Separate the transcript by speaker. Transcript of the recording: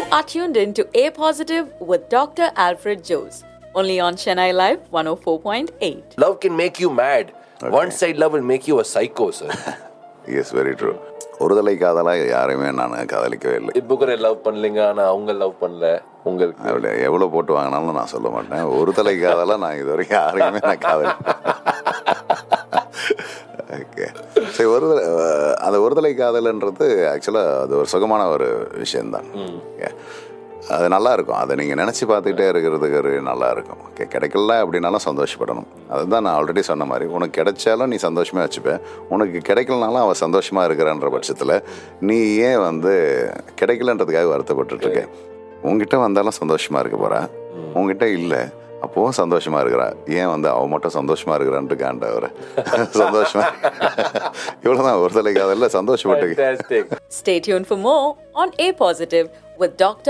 Speaker 1: are tuned in to A Positive with Dr. Alfred Jose, only on Chennai Live 104.8.
Speaker 2: Love can make you mad. One side love will make you a psycho, sir.
Speaker 3: Yes very true ஒருதலை காதலாக யாரையுமே நான் காதலிக்கவே இல்லை
Speaker 2: இப்போ கூட love பண்ணலைங்க ஆனா அவங்க love பண்ணல உங்களுக்கு
Speaker 3: அப்படி எவ்வளோ போட்டு வாங்கினாலும் நான் சொல்ல மாட்டேன் ஒரு தலை காதலாக நான் இது வரைக்கும் யாரையுமே நான் காதல் ஓகே சரி ஒரு தலை- அஹ், அந்த ஒருதலை காதல்ன்றது ஆக்சுவலாக அது ஒரு சுகமான ஒரு விஷயம்தான் Okay. அது நல்லா இருக்கும் அதை நீங்கள் நினச்சி பார்த்துக்கிட்டே இருக்கிறதுக்கு ஒரு நல்லா இருக்கும் ஓகே கிடைக்கல அப்படின்னாலும் சந்தோஷப்படணும் அதுதான் நான் ஆல்ரெடி சொன்ன மாதிரி உனக்கு கிடைச்சாலும் நீ சந்தோஷமாக வச்சுப்ப உனக்கு கிடைக்கலனாலும் அவன் சந்தோஷமாக இருக்கிறன்ற பட்சத்தில் நீ ஏன் வந்து கிடைக்கலன்றதுக்காக வருத்தப்பட்டுட்டு இருக்க உங்ககிட்ட வந்தாலும் சந்தோஷமாக இருக்க போகிறா உங்ககிட்ட இல்லை அப்போவும் சந்தோஷமா இருக்கிறா ஏன் வந்து அவ மட்டும் சந்தோஷமா இருக்கிறான்ட்டு காண்டவர் சந்தோஷமா இவ்வளவுதான் ஒரு தலைக்கு அதெல்லாம் சந்தோஷப்பட்டு
Speaker 2: Fantastic.
Speaker 1: Stay tuned for more on A Positive with Dr.